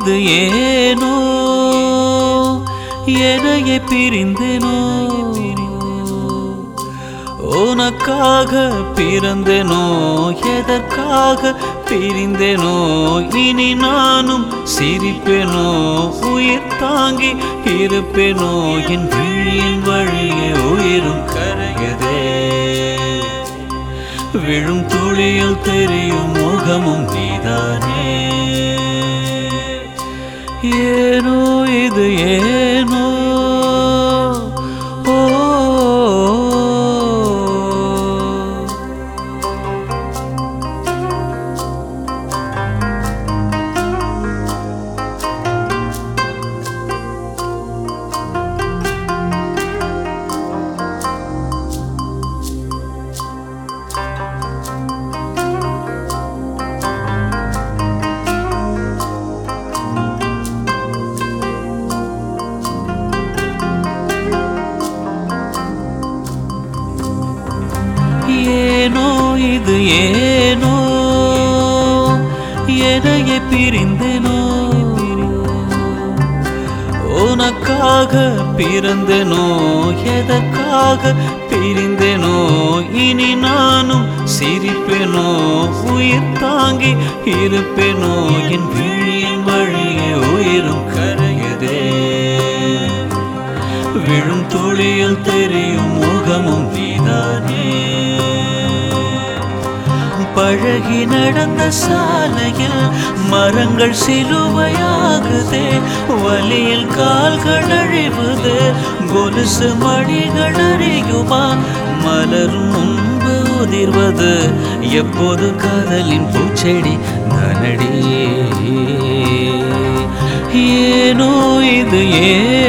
இது ஏனோ எனையே பிரிந்தேனோ உனக்காக பிறந்தேனோ எதற்காக பிரிந்தேனோ இனி நானும் சிரிப்பேனோ உயிர் தாங்கி இருப்பேனோ என் விழியின் வழியே உயிரும் கரையதே விழும் துளியில் தெரியும் முகமும் நீதானே ஏனோ இது ஏனோ ஓ ஏனோ இது ஏனோ எனையே பிரிந்தேனோ உனக்காக பிறந்தேனோ எதற்காக பிரிந்தேனோ இனி நானும் சிரிப்பேனோ உயிர் தாங்கி இருப்பேனோ என் விழியின் வழியே உயிரும் கரையதே விழும் துளியில் தெரியும் முகமும் நீதானே பழகி நடந்த சாலையில் மரங்கள் சிலுவையாகுதே வலியில் கால்கள் அழிவுது கொலுசு மணிகள் அறியுமா மலரும் முன்பு உதிர்வது எப்போது காதலின் பூச்செடி நனடியே ஏனோ இது ஏ